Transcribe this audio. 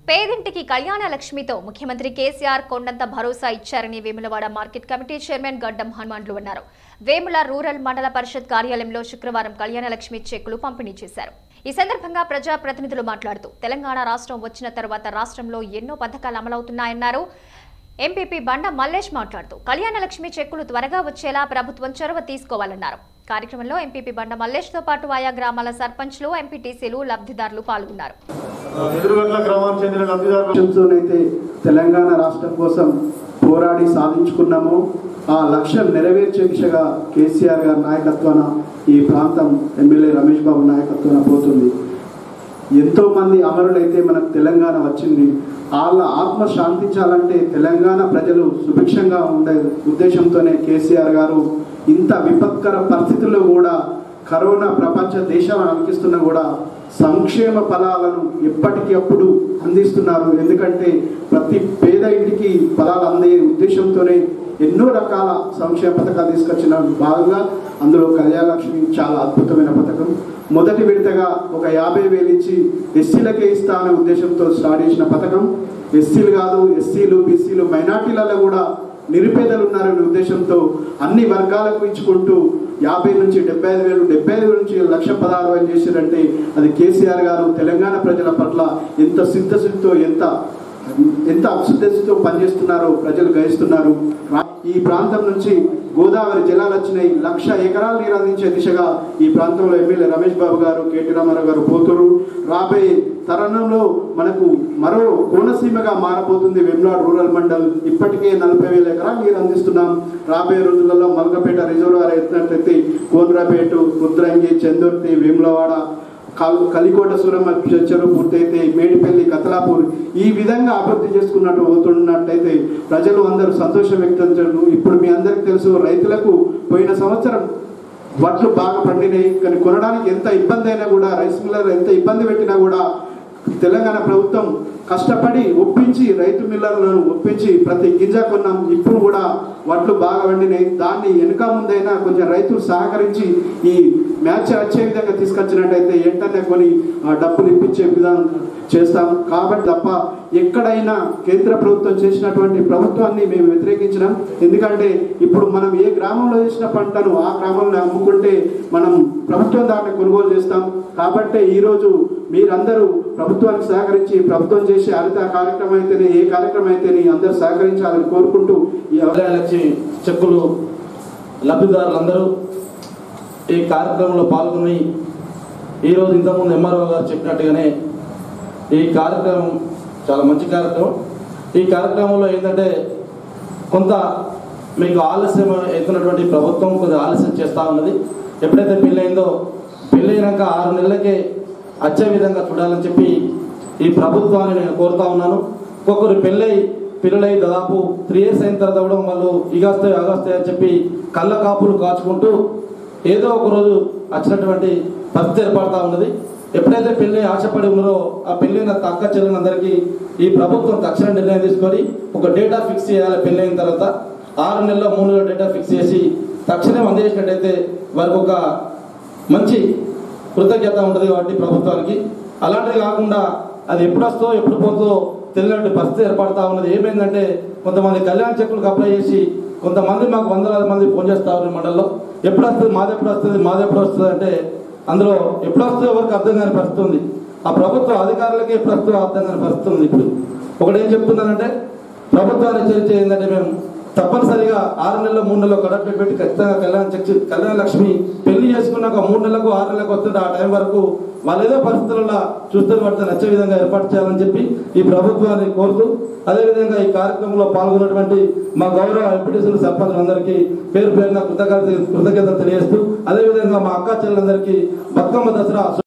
పేదింటికి కళ్యాణ లక్ష్మితో ముఖ్యమంత్రి కేసీఆర్ కొండంత భరోసా ఇచ్చారని వేములవాడ మార్కెట్ కమిటీ చైర్మన్ గడ్డం హనుమాన్లు అన్నారు వేముల రూరల్ మండల పరిషత్ కార్యాలయంలో శుక్రవారం కళ్యాణ లక్ష్మి చెక్కులు పంపిణీ చేశారు ఈ సందర్భంగా ప్రజా ప్రతినిధులు మాట్లాడుతూ తెలంగాణ రాష్ట్రం వచ్చిన తర్వాత రాష్ట్రంలో ఎన్నో పథకాలు అమలవుతున్నాయన్నారు ఎంపీపీ బండ మల్లేష్ మాట్లాడుతూ కళ్యాణ లక్ష్మి చెక్కులు త్వరగా వచ్చేలా ప్రభుత్వం చొరవ తీసుకోవాలన్నారు కార్యక్రమంలో ఎంపీపీ బండ మల్లేష్ తో పాటు ఆయా గ్రామాల సర్పంచ్లు ఎంపీటీసీలు లబ్ధిదారులు పాల్గొన్నారు ఎదురుగట్ల గ్రామానికి చెందిన లబ్ధిదారులు లక్ష్యంతోనైతే తెలంగాణ రాష్ట్రం కోసం పోరాడి సాధించుకున్నామో ఆ లక్ష్యం నెరవేర్చే దిశగా కేసీఆర్ గారి నాయకత్వాన ఈ ప్రాంతం ఎమ్మెల్యే రమేష్ బాబు నాయకత్వాన పోతుంది ఎంతో మంది అమరులైతే మనకు తెలంగాణ వచ్చింది వాళ్ళ ఆత్మ శాంతించాలంటే తెలంగాణ ప్రజలు సుభిక్షంగా ఉండే ఉద్దేశంతోనే కేసీఆర్ గారు ఇంత విపత్కర పరిస్థితుల్లో కూడా కరోనా ప్రపంచ దేశాలను అనిపిస్తున్నా కూడా సంక్షేమ ఫలాలను ఎప్పటికప్పుడు అందిస్తున్నారు ఎందుకంటే ప్రతి పేద ఇంటికి ఫలాలు అందే ఉద్దేశంతోనే ఎన్నో రకాల సంక్షేమ పథకాలు తీసుకొచ్చిన భాగంగా అందులో కళ్యాణలక్ష్మి చాలా అద్భుతమైన పథకం మొదటి విడతగా ఒక యాభై వేలు ఇచ్చి ఎస్సీలకే ఇస్తా అనే ఉద్దేశంతో స్టార్ట్ చేసిన పథకం ఎస్సీలు కాదు ఎస్సీలు బీసీలు మైనార్టీలలో కూడా నిరుపేదలు ఉన్నారనే ఉద్దేశంతో అన్ని వర్గాలకు ఇచ్చుకుంటూ యాభై నుంచి డెబ్బై ఐదు వేలు డెబ్బై ఐదు వేల నుంచి లక్ష పదహారు వేలు చేశారంటే అది కేసీఆర్ గారు తెలంగాణ ప్రజల పట్ల ఎంత సిద్ధశుద్ధితో ఎంత ఎంత అక్షుద్ధతో పనిచేస్తున్నారో ప్రజలు గ్రహిస్తున్నారు రా- ఈ ప్రాంతం నుంచి గోదావరి జలాలు వచ్చినాయి లక్ష ఎకరాలు నీరు అందించే దిశగా ఈ ప్రాంతంలో ఎమ్మెల్యే రమేష్ బాబు గారు కేటీ రామారావు గారు పోతురు రాబోయే తరుణంలో మనకు మరో కోనసీమగా మారబోతుంది వెమ్లాడ్ రూరల్ మండల్ ఇప్పటికే నలభై వేల ఎకరాలు నీరు అందిస్తున్నాం రాబోయే రోజులలో మల్కపేట రిజర్వాయర్ ఎత్తినట్లయితే కోనరాపేట రుద్రంగి చందుర్తి వేములవాడ కల్ కలికోట సూరమ్మ చెరువు పూర్తయితే మేడిపల్లి కతలాపూర్ ఈ విధంగా అభివృద్ధి చేసుకున్నట్టు పోతున్నట్టయితే ప్రజలు అందరూ సంతోషం వ్యక్తం చేయడం ఇప్పుడు మీ అందరికీ తెలుసు రైతులకు పోయిన సంవత్సరం వడ్లు బాగా పండినాయి కానీ కొనడానికి ఎంత ఇబ్బంది అయినా కూడా రైస్ మిల్లర్ ఎంత ఇబ్బంది పెట్టినా కూడా తెలంగాణ ప్రభుత్వం కష్టపడి ఒప్పించి రైతు మిల్లర్లను ఒప్పించి ప్రతి గింజ కొన్నాం ఇప్పుడు కూడా వడ్లు బాగా వండినాయి దాన్ని వెనుక ముందైనా కొంచెం రైతులు సహకరించి ఈ మ్యాచ్ వచ్చే విధంగా తీసుకొచ్చినట్టయితే వెంటనే కొని ఆ డబ్బులు ఇప్పించే విధానం చేస్తాం కాబట్టి తప్ప ఎక్కడైనా కేంద్ర ప్రభుత్వం చేసినటువంటి ప్రభుత్వాన్ని మేము వ్యతిరేకించినాం ఎందుకంటే ఇప్పుడు మనం ఏ గ్రామంలో చేసిన పంటను ఆ గ్రామంలో అమ్ముకుంటే మనం ప్రభుత్వం దాన్ని కొనుగోలు చేస్తాం కాబట్టి ఈరోజు మీరందరూ ప్రభుత్వానికి సహకరించి ప్రభుత్వం చేసే హరిత కార్యక్రమం అయితేనే ఏ కార్యక్రమం అయితేనే అందరూ సహకరించాలని కోరుకుంటూ ఈ కళ్యాణ లక్ష్మి చెక్కులు లబ్ధిదారులందరూ ఈ కార్యక్రమంలో పాల్గొని ఈరోజు ఇంతకుముందు ఎంఆర్ఓ గారు చెప్పినట్టుగానే ఈ కార్యక్రమం చాలా మంచి కార్యక్రమం ఈ కార్యక్రమంలో ఏంటంటే కొంత మీకు ఆలస్యం అవుతున్నటువంటి ప్రభుత్వం కొంచెం ఆలస్యం చేస్తూ ఉన్నది ఎప్పుడైతే పెళ్ళయిందో పెళ్ళైనాక ఆరు నెలలకే వచ్చే విధంగా చూడాలని చెప్పి ఈ ప్రభుత్వాన్ని నేను కోరుతా ఉన్నాను ఒక్కొక్కరు పెళ్ళై పిల్లలై దాదాపు త్రీ ఇయర్స్ అయిన తర్వాత కూడా వాళ్ళు ఇగాస్తాయి ఆగాస్తాయి అని చెప్పి కళ్ళ కాపులు కాచుకుంటూ ఏదో ఒక రోజు వచ్చినటువంటి పరిస్థితి ఏర్పడతా ఉన్నది ఎప్పుడైతే పెళ్లి ఆశపడి ఉన్నారో ఆ పెళ్ళైన అక్క చెల్లెలందరికీ ఈ ప్రభుత్వం తక్షణ నిర్ణయం తీసుకొని ఒక డేటా ఫిక్స్ చేయాలి పెళ్ళైన తర్వాత ఆరు నెలల మూడు నెలల డేటా ఫిక్స్ చేసి తక్షణం అందజేసినట్టయితే వారికి ఒక మంచి కృతజ్ఞత ఉంటుంది కాబట్టి ప్రభుత్వానికి అలాంటిది కాకుండా అది ఎప్పుడు వస్తుందో ఎప్పుడు పోతుందో తెలియనటువంటి పరిస్థితి ఏర్పడతా ఉన్నది ఏమైందంటే కొంతమంది కళ్యాణ చెక్కులకు అప్లై చేసి కొంతమంది మాకు వందలాది మంది ఫోన్ చేస్తా ఉన్నారు ఈ మండలంలో ఎప్పుడు వస్తుంది మాది ఎప్పుడు వస్తుంది మాది ఎప్పుడు వస్తుంది అంటే అందులో ఎప్పుడు వస్తుందో ఎవరికి అర్థం కాని పరిస్థితి ఉంది ఆ ప్రభుత్వ అధికారులకి ఎప్పుడు వస్తుందో అర్థం కాని పరిస్థితి ఉంది ఇప్పుడు ఒకటి ఏం చెప్తున్నానంటే ప్రభుత్వాన్ని హెచ్చరించే ఏంటంటే మేము తప్పనిసరిగా ఆరు నెలలు మూడు నెలలు కడప పెట్టి ఖచ్చితంగా కళ్యాణ చక్షి కళ్యాణ లక్ష్మి పెళ్లి చేసుకున్నాక మూడు నెలలకు ఆరు నెలలకు వస్తుంటే ఆ టైం వరకు వాళ్ళు ఏదో పరిస్థితులలో చూస్తే పడితే నచ్చే విధంగా ఏర్పాటు చేయాలని చెప్పి ఈ ప్రభుత్వాన్ని కోరుతూ అదేవిధంగా ఈ కార్యక్రమంలో పాల్గొన్నటువంటి మా గౌరవ ఎంపీటీసీలు సర్పంచులందరికీ పేరు పేరున కృతజ్ఞత కృతజ్ఞతలు తెలియజేస్తూ అదేవిధంగా మా అక్క చెల్లెలందరికీ బతుకమ్మ దసరా